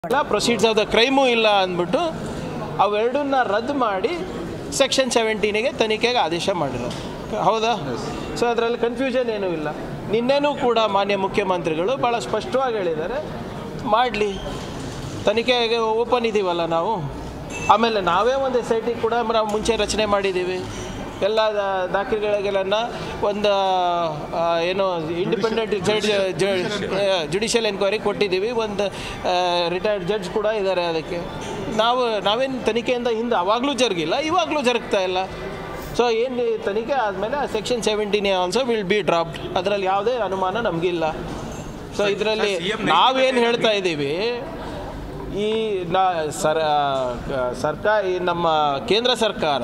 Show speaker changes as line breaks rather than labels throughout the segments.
ಇಲ್ಲ proceeds of the crime ಇಲ್ಲ ಅಂದ್ಬಿಟ್ಟು ಅವೆರಡನ್ನ ರದ್ದು ಮಾಡಿ ಸೆಕ್ಷನ್ ಸೆವೆಂಟೀನಿಗೆ ತನಿಖೆಗೆ ಆದೇಶ ಮಾಡಿರೋದು ಹೌದಾ ಸೊ ಅದರಲ್ಲಿ ಕನ್ಫ್ಯೂಷನ್ ಏನೂ ಇಲ್ಲ ನಿನ್ನೆನೂ ಕೂಡ ಮಾನ್ಯ ಮುಖ್ಯಮಂತ್ರಿಗಳು ಭಾಳ ಸ್ಪಷ್ಟವಾಗಿ ಹೇಳಿದ್ದಾರೆ ಮಾಡಲಿ ತನಿಖೆಗೆ ಓಪನ್ ಇದ್ದೀವಲ್ಲ ನಾವು ಆಮೇಲೆ ನಾವೇ ಒಂದು ಎಸ್ ಐ ಟಿ ಕೂಡ ನಾವು ಮುಂಚೆ ರಚನೆ ಮಾಡಿದ್ದೀವಿ ಎಲ್ಲ ದಾ- ದಾಖಲೆಗಳಿಗೆಲ್ಲ ಒಂದು ಆ, ಏನು ಇಂಡಿಪೆಂಡೆಂಟ್ ಜಡ್ಜ್ ಜುಡಿಷಿಯಲ್ ಎನ್ಕ್ವೈರಿ ಕೊಟ್ಟಿದ್ದೀವಿ ಒಂದು ರಿಟೈರ್ಡ್ ಜಡ್ಜ್ ಕೂಡ ಇದ್ದಾರೆ ಅದಕ್ಕೆ ನಾವು ನಾವೇನು ತನಿಖೆಯಿಂದ ಹಿಂದೆ ಅವಾಗಲೂ ಜರುಗಿಲ್ಲ ಇವಾಗಲೂ ಜರುಗ್ತಾ ಇಲ್ಲ ಸೊ ಏನು ತನಿಖೆ ಆದಮೇಲೆ section seventeen also will be dropped ಅದರಲ್ಲಿ ಯಾವುದೇ ಅನುಮಾನ ನಮಗಿಲ್ಲ ಸೊ ಇದರಲ್ಲಿ ನಾವೇನು ಹೇಳ್ತಾ ಇದ್ದೀವಿ ಈ ನಾ ಸರ ಸರ್ಕಾರ ಈ ನಮ್ಮ ಕೇಂದ್ರ ಸರ್ಕಾರ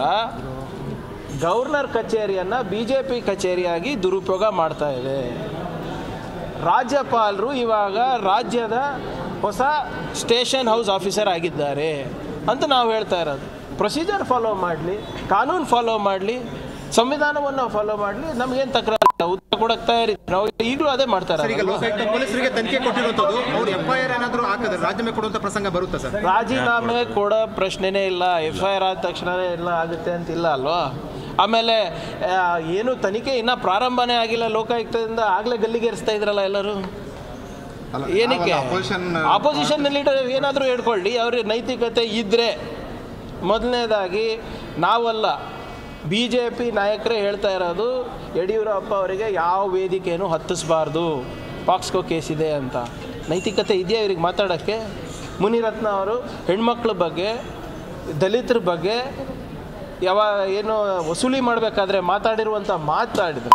ಗವರ್ನರ್ ಕಚೇರಿಯನ್ನು ಬಿ ಜೆ ಪಿ ಕಚೇರಿಯಾಗಿ ದುರುಪಯೋಗ ಮಾಡ್ತಾ ಇದೆ ರಾಜ್ಯಪಾಲರು ಇವಾಗ ರಾಜ್ಯದ ಹೊಸ ಸ್ಟೇಷನ್ ಹೌಸ್ ಆಫೀಸರ್ ಆಗಿದ್ದಾರೆ ಅಂತ ನಾವು ಹೇಳ್ತಾ ಇರೋದು ಪ್ರೊಸೀಜರ್ ಫಾಲೋ ಮಾಡಲಿ ಕಾನೂನು ಫಾಲೋ ಮಾಡಲಿ ಸಂವಿಧಾನವನ್ನು ಫಾಲೋ ಮಾಡಲಿ ನಮಗೇನು ತಕರಾರು ಇಲ್ಲ. ಉತ್ತರ ಕೊಡಕ್ಕೆ ತಯಾರಿ ನಾವು ಈಗಲೂ ಅದೇ ಮಾಡ್ತಾ
ಸರ್ ಈಗ
ಇರೋದು
ಲೋಕಾಯುಕ್ತ ಪೊಲೀಸರಿಗೆ ತನಿಖೆ ಕೊಟ್ಟಿರುವಂತದ್ದು ಅವ್ರು ಎಫ್ ಐ ಆರ್ ಏನಾದರೂ ಹಾಕಿದ್ರೆ ರಾಜೀನಾಮೆ ಕೊಡುವಂತ ಪ್ರಸಂಗ ಬರುತ್ತಾ ಸರ್
ರಾಜೀನಾಮೆ ಕೊಡೋ ಪ್ರಶ್ನೆನೇ ಇಲ್ಲ ಎಫ್ ಐ ಆರ್ ಆದ ತಕ್ಷಣವೇ ಎಲ್ಲ ಆಗುತ್ತೆ ಅಂತಿಲ್ಲ ಅಲ್ವಾ ಆಮೇಲೆ ಆ, ಏನು ತನಿಖೆ ಇನ್ನೂ ಪ್ರಾರಂಭನೇ ಆಗಿಲ್ಲ ಲೋಕಾಯುಕ್ತದಿಂದ ಆಗಲೇ ಗಲ್ಲಿಗೇರಿಸ್ತಾ ಇದ್ರಲ್ಲ ಎಲ್ಲರೂ ಏನಕ್ಕೆ ಆಪೋಸಿಷನ್ ಲೀಡರ್ ಏನಾದರೂ ಹೇಳ್ಕೊಳ್ಳಿ ಅವ್ರಿಗೆ ನೈತಿಕತೆ ಇದ್ದರೆ ಮೊದಲನೇದಾಗಿ ನಾವಲ್ಲ ಬಿ ಜೆ ಪಿ ನಾಯಕರೇ ಹೇಳ್ತಾ ಇರೋದು ಯಡಿಯೂರಪ್ಪ ಅವರಿಗೆ ಯಾವ ವೇದಿಕೆಯನ್ನು ಹತ್ತಿಸ್ಬಾರ್ದು ಪಾಕ್ಸ್ಕೋ ಕೇಸ್ ಇದೆ ಅಂತ ನೈತಿಕತೆ ಇದೆಯಾ ಇವ್ರಿಗೆ ಮಾತಾಡೋಕ್ಕೆ ಮುನಿರತ್ನ ಅವರು ಹೆಣ್ಮಕ್ಳ ಬಗ್ಗೆ ದಲಿತರ ಬಗ್ಗೆ ಯಾವ ಏನು ವಸೂಲಿ ಮಾಡಬೇಕಾದ್ರೆ ಮಾತಾಡಿರುವಂಥ ಮಾತಾಡಿದ್ರು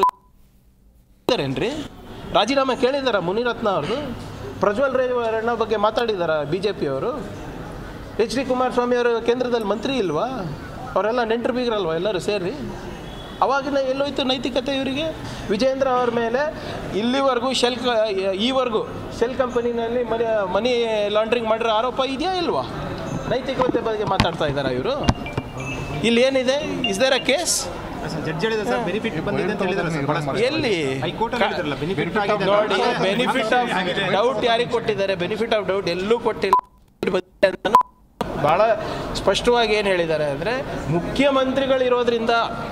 ಇದ್ದಾರೇನ್ರಿ ರಾಜೀನಾಮೆ ಕೇಳಿದಾರ ಮುನಿರತ್ನ ಅವ್ರದ್ದು ಪ್ರಜ್ವಲ್ ರೇವಣ್ಣ ಬಗ್ಗೆ ಮಾತಾಡಿದಾರ ಬಿ ಜೆ ಪಿಯವರು ಎಚ್ ಡಿ ಕುಮಾರಸ್ವಾಮಿ ಅವರು ಕೇಂದ್ರದಲ್ಲಿ ಮಂತ್ರಿ ಇಲ್ವಾ ಅವರೆಲ್ಲ ನೆಂಟರು ಬೀಗ್ರಲ್ವಾ ಎಲ್ಲರೂ ಸೇರಿ ಅವಾಗಿನ ಎಲ್ಲೋಯ್ತು ನೈತಿಕತೆ ಇವರಿಗೆ ವಿಜೇಂದ್ರ ಅವ್ರ ಮೇಲೆ ಇಲ್ಲಿವರೆಗೂ ಶೆಲ್ ಕ ಈವರೆಗೂ ಶೆಲ್ ಕಂಪನಿನಲ್ಲಿ ಮನಿ ಮನಿ ಲಾಂಡ್ರಿಂಗ್ ಮಾಡಿರೋ ಆರೋಪ ಇದೆಯಾ ಇಲ್ವಾ ನೈತಿಕತೆ ಬಗ್ಗೆ ಮಾತಾಡ್ತಾ ಇದ್ದಾರಾ ಇವರು ಇಲ್ಲಿ ಏನಿದೆ is there a case
judge ಹೇಳಿದ ಸರ್ ಬೆನಿಫಿಟ್ ಬಂದಿದೆ ಅಂತ ಹೇಳಿದ್ರು ಸರ್ ಬಹಳ ಸ್ಪಷ್ಟ.
ಎಲ್ಲಿ
ಹೈಕೋರ್ಟ್ ಅಲ್ಲಿ ಹೇಳಿದ್ರಲ್ಲ ಬೆನಿಫಿಟ್ ಆಗಿದೆ
ನೋಡಿ ಬೆನಿಫಿಟ್ ಆಫ್ ಡೌಟ್ ಯಾರಿಗೆ ಕೊಟ್ಟಿದ್ದಾರೆ ಬೆನಿಫಿಟ್ ಆಫ್ ಡೌಟ್ ಎಲ್ಲೂ ಕೊಟ್ಟಿಲ್ಲ ಅಂತಾನು ಬಹಳ ಸ್ಪಷ್ಟವಾಗಿ ಏನು ಹೇಳಿದ್ದಾರೆ ಅಂದರೆ ಮುಖ್ಯಮಂತ್ರಿಗಳಿರೋದ್ರಿಂದ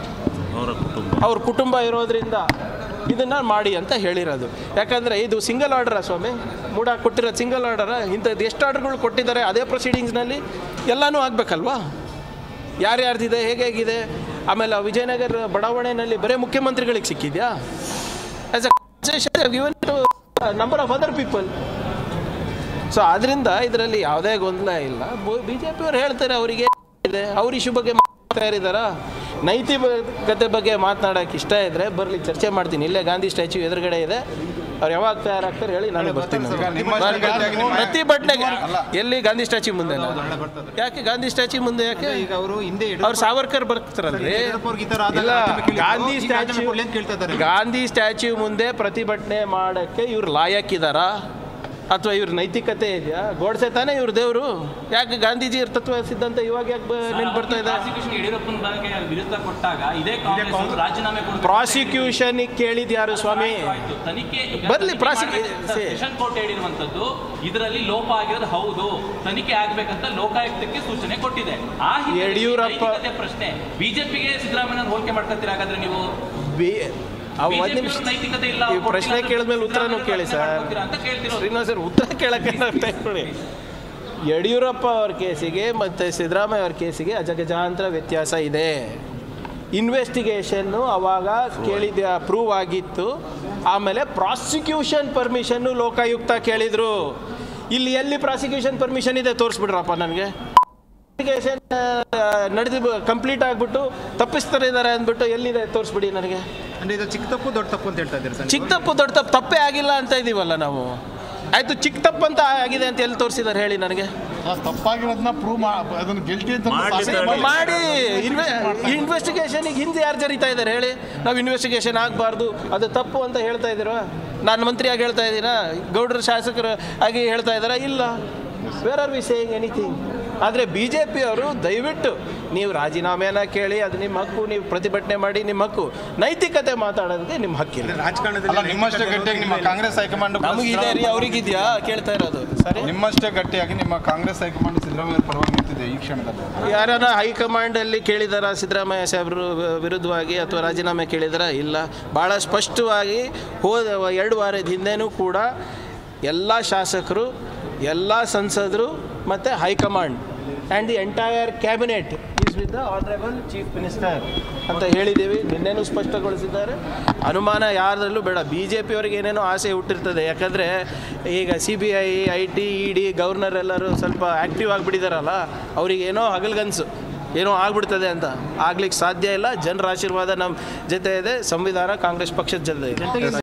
ಅವ್ರ ಕುಟುಂಬ ಇರೋದ್ರಿಂದ ಇದನ್ನ ಮಾಡಿ ಅಂತ ಹೇಳಿರೋದು ಯಾಕಂದರೆ ಇದು ಸಿಂಗಲ್ ಆರ್ಡರ ಸ್ವಾಮಿ ಮೂಡ ಕೊಟ್ಟಿರೋದು ಸಿಂಗಲ್ ಆರ್ಡರ ಇಂಥದ್ದು ಎಷ್ಟು ಆರ್ಡರ್ಗಳು ಕೊಟ್ಟಿದ್ದಾರೆ ಅದೇ ಪ್ರೊಸೀಡಿಂಗ್ಸ್ನಲ್ಲಿ ಎಲ್ಲನೂ ಆಗಬೇಕಲ್ವಾ ಯಾರ್ಯಾರ್ದಿದೆ ಹೇಗೆ ಹೇಗಿದೆ ಆಮೇಲೆ ವಿಜಯನಗರ ಬಡಾವಣೆಯಲ್ಲಿ ಬರೀ ಮುಖ್ಯಮಂತ್ರಿಗಳಿಗೆ ಸಿಕ್ಕಿದ್ಯಾ as a given to number of other people so ಅದರಿಂದ ಇದರಲ್ಲಿ ಯಾವುದೇ ಗೊಂದಲ ಇಲ್ಲ ಬಿ ಜೆ ಪಿಯವ್ರು ಹೇಳ್ತಾರೆ ಅವರಿಗೆ ಇದೆ ಅವ್ರ ಇಶ್ಯೂ ಬಗ್ಗೆ ಮಾತಾಡ್ತಾ ಇದ್ದಾರ ನೈತಿಕತೆ ಬಗ್ಗೆ ಮಾತನಾಡೋಕೆ ಇಷ್ಟ ಇದ್ರೆ ಬರಲಿ ಚರ್ಚೆ ಮಾಡ್ತೀನಿ ಇಲ್ಲೇ ಗಾಂಧಿ ಸ್ಟ್ಯಾಚ್ಯೂ ಎದುರುಗಡೆ ಇದೆ ಅವ್ರು ಯಾವಾಗ ತಯಾರಾಗ್ತಾರೆ ಹೇಳಿ ನಾನು ಬರ್ತೀನಿ ಪ್ರತಿಭಟನೆಗೆ ಎಲ್ಲಿ ಗಾಂಧಿ ಸ್ಟ್ಯಾಚ್ಯೂ ಮುಂದೆ ಯಾಕೆ ಗಾಂಧಿ ಸ್ಟ್ಯಾಚ್ಯೂ ಮುಂದೆ ಯಾಕೆ
ಈಗ ಅವರು ಹಿಂದೆ
ಅವ್ರು ಸಾವರ್ಕರ್ ಬರ್ತಾರಲ್ರಿ
ಯಡಿಯೂರಪ್ಪವ್ರಿಗೆ ಈ ತರ ಆದಾಗ
ಇಲ್ಲ
ರಾಜೀನಾಮೆ ಕೇಳಿದ್ರು.
ಗಾಂಧಿ
ಈಗ
ಸ್ಟ್ಯಾಚ್ಯೂ
ರಾಜೀನಾಮೆ ಕೊಡ್ಲಿ ಅಂತ ಕೇಳ್ತಾ ಇದ್ದಾರೆ.
ಗಾಂಧಿ ಸ್ಟ್ಯಾಚ್ಯೂ ಮುಂದೆ ಪ್ರತಿಭಟನೆ ಮಾಡಕ್ಕೆ ಇವ್ರು ಲಾಯಕ್ಕಿದಾರಾ ಅಥವಾ ಇವ್ರ ನೈತಿಕತೆ ಇದೆಯಾ ಗೋಡ್ಸೆ ತಾನೇ ಇವ್ರ ದೇವರು ಯಾಕೆ ಗಾಂಧೀಜಿ ಅವ್ರ ತತ್ವ ಸಿದ್ಧಾಂತ ಇವಾಗ ಯಾಕೆ ನೆನ್ಪು ಬರ್ತಾ ಇದೆ
ಪ್ರಾಸಿಕ್ಯೂಷನ್ ಯಡಿಯೂರಪ್ಪನ ಬಗ್ಗೆ ವಿರುದ್ಧ ಕೊಟ್ಟಾಗ ಇದೇ ಕಾಂಗ್ರೆಸ್ ಅವರು ರಾಜೀನಾಮೆ ಕೊಡ್ಬೇಕು.
ಪ್ರಾಸಿಕ್ಯೂಷನ್ ಕೇಳಿದ್ ಯಾರು ಸ್ವಾಮಿ
ಆಯ್ತು, ತನಿಖೆ ಈಗ
ಬರ್ಲಿ,
ತನಿಖೆ
ಪ್ರಾಸಿಕ್ಯೂ-
ಮಾಡ್ಬೇಕು.
ಸೇ-
ಸೆಷನ್ ಕೋರ್ಟ್ ಹೇಳಿರುವಂತದ್ದು ಇದರಲ್ಲಿ ಲೋಪ ಆಗಿರೋದು ಹೌದು ತನಿಖೆ ಆಗ್ಬೇಕಂತ ಲೋಕಾಯುಕ್ತಕ್ಕೆ ಸೂಚನೆ ಕೊಟ್ಟಿದೆ ಆ ಹಿನ್ನೆಲೆಯಲ್ಲಿ
ಯಡಿಯೂರಪ್ಪ-
ನೈತಿಕತೆ ಪ್ರಶ್ನೆ ಬಿಜೆಪಿಗೆ ಸಿದ್ದರಾಮಯ್ಯ ಹೋಲಿಕೆ ಮಾಡ್ಕೊತೀರ ಹಾಗಾದ್ರೆ ನೀವು
ಬಿ ಅವ್ ಒಂದ್
BJP
ನಿಮಿಷ
ಅವ್ರ ನೈತಿಕತೆ ಇಲ್ಲ,
ಈ
ಅವ್ರು
ಪ್ರಶ್ನೆ
ಕೊಟ್ಟಿಲ್ಲ
ಕೇಳಿದ್ಮೇಲೆ
ಅಂತ
ಉತ್ತರನೂ ಕೇಳಿ ಸರ್
ಮಾಡ್ಕೊತೀರಾ ಅಂತ ಕೇಳ್ತಿರೋದು.
ಶ್ರೀನಿವಾಸ್ ಸರ್ ಉತ್ತರ ಕೇಳಕ್ಕೆ ನೋಡಿ ಯಡಿಯೂರಪ್ಪ ಅವ್ರ ಕೇಸಿಗೆ ಮತ್ತು ಸಿದ್ದರಾಮಯ್ಯ ಅವ್ರ ಕೇಸಿಗೆ ಅಜಗಜಾಂತರ ವ್ಯತ್ಯಾಸ ಇದೆ ಇನ್ವೆಸ್ಟಿಗೇಷನ್ನು ಅವಾಗ ಕೇಳಿದ ಪ್ರೂವ್ ಆಗಿತ್ತು ಆಮೇಲೆ ಪ್ರಾಸಿಕ್ಯೂಷನ್ ಪರ್ಮಿಷನ್ನು ಲೋಕಾಯುಕ್ತ ಕೇಳಿದರು ಇಲ್ಲಿ ಎಲ್ಲಿ ಪ್ರಾಸಿಕ್ಯೂಷನ್ ಪರ್ಮಿಷನ್ ಇದೆ ತೋರಿಸ್ಬಿಡ್ರಪ್ಪ ನನಗೆ ಇನ್ವೆಸ್ಟಿಗೇಷನ್ ನಡೆದು ಕಂಪ್ಲೀಟ್ ಆಗಿಬಿಟ್ಟು ತಪ್ಪಿಸ್ತಾರೆ ಇದ್ದಾರೆ ಅಂದ್ಬಿಟ್ಟು ಎಲ್ಲಿದೆ ತೋರಿಸ್ಬಿಡಿ ನನಗೆ
ಅಂದ್ರೆ ಇದು ಚಿಕ್ಕ ತಪ್ಪು ದೊಡ್ಡ ತಪ್ಪು ಅಂತ ಹೇಳ್ತಾ ಇದ್ದಾರೆ ಸರ್
ಚಿಕ್ಕ ತಪ್ಪು ದೊಡ್ಡ ತಪ್ಪು ತಪ್ಪೇ ಆಗಿಲ್ಲ ಅಂತ ಇದೀವಲ್ಲ ನಾವು ಆಯ್ತು ಚಿಕ್ಕ ತಪ್ಪು ಅಂತ ಆಗಿದೆ ಅಂತ ಎಲ್ಲಿ ತೋರಿಸಿದ್ದಾರೆ ಹೇಳಿ ನನಗೆ
ತಪ್ಪಾಗಿರೋದನ್ನ ಪ್ರೂವ್ ಅದನ್ನ ಗೆಲ್ಟಿ ಅಂತ
ಮಾಡಿ ಇನ್ವೆಸ್ಟಿಗೇಷನಿಗೆ ಹಿಂದೆ ಯಾರು ಜರಿತಾ ಇದ್ದಾರೆ ಹೇಳಿ ನಾವು ಇನ್ವೆಸ್ಟಿಗೇಷನ್ ಆಗಬಾರ್ದು ಅದು ತಪ್ಪು ಅಂತ ಹೇಳ್ತಾ ಇದ್ದೀರಾ ನಾನು ಮಂತ್ರಿಯಾಗಿ ಹೇಳ್ತಾ ಇದ್ದೀರಾ ಗೌಡ್ರ ಶಾಸಕರು ಆಗಿ ಹೇಳ್ತಾ ಇದ್ದಾರಾ ಇಲ್ಲ where are we saying anything ಆದರೆ ಬಿ ಜೆ ಪಿಯವರು ದಯವಿಟ್ಟು ನೀವು ರಾಜೀನಾಮೆನ ಕೇಳಿ ಅದು ನಿಮ್ಮ ಹಕ್ಕು ನೀವು ಪ್ರತಿಭಟನೆ ಮಾಡಿ ನಿಮ್ಮ ಹಕ್ಕು ನೈತಿಕತೆ ಮಾತಾಡೋದಕ್ಕೆ ನಿಮ್ಮ ಹಕ್ಕಿಲ್ಲ
ಅಲ್ಲ
ರಾಜಕಾರಣದಲ್ಲಿ
ನಿಮ್ಮಷ್ಟೇ ಗಟ್ಟಿಯಾಗಿ ನಿಮ್ಮ ಕಾಂಗ್ರೆಸ್ ಹೈಕಮಾಂಡ್ ಕೂಡ
ನಮಗಿದೆ ರೀ ಅವ್ರಿಗಿದ್ಯಾ ಕೇಳ್ತಾ ಇರೋದು ಸರಿ
ನಿಮ್ಮಷ್ಟೇ ಗಟ್ಟಿಯಾಗಿ ನಿಮ್ಮ ಕಾಂಗ್ರೆಸ್ ಹೈಕಮಾಂಡ್ ಸಿದ್ದರಾಮಯ್ಯ ಪರವಾಗಿ ನಿಂತಿದೆ ಈ ಕ್ಷಣದಲ್ಲಿ
ಯಾರನ್ನ ಹೈಕಮಾಂಡಲ್ಲಿ ಕೇಳಿದಾರ ಸಿದ್ದರಾಮಯ್ಯ ಸಾಹೇಬರು ವಿರುದ್ಧವಾಗಿ ಅಥವಾ ರಾಜೀನಾಮೆ ಕೇಳಿದಾರ ಇಲ್ಲ ಭಾಳ ಸ್ಪಷ್ಟವಾಗಿ ಹೋದ ಎರಡು ವಾರದ ಹಿಂದೆನೂ ಕೂಡ ಎಲ್ಲ ಶಾಸಕರು ಎಲ್ಲ ಸಂಸದರು ಮತ್ತು high command and the entire cabinet is with the honourable chief minister ಅಂತ ಹೇಳಿದ್ದೀವಿ ನಿನ್ನೆನೂ ಸ್ಪಷ್ಟಗೊಳಿಸಿದ್ದಾರೆ ಅನುಮಾನ ಯಾರದಲ್ಲೂ ಬೇಡ ಬಿ ಜೆ ಪಿಯವರಿಗೆ ಏನೇನೋ ಆಸೆ ಹುಟ್ಟಿರ್ತದೆ ಯಾಕಂದರೆ ಈಗ C B I I T E D governor ಎಲ್ಲರೂ ಸ್ವಲ್ಪ ಆ್ಯಕ್ಟಿವ್ ಆಗಿಬಿಟ್ಟಿದಾರಲ್ಲ ಅವರಿಗೇನೋ ಹಗಲ್ಗನ್ಸು ಏನೋ ಆಗ್ಬಿಡ್ತದೆ ಅಂತ ಆಗ್ಲಿಕ್ಕೆ ಸಾಧ್ಯ ಇಲ್ಲ ಜನರ ಆಶೀರ್ವಾದ ನಮ್ಮ ಜೊತೆ ಇದೆ ಸಂವಿಧಾನ ಕಾಂಗ್ರೆಸ್ ಪಕ್ಷದ ಜೊತೆ ಇದೆ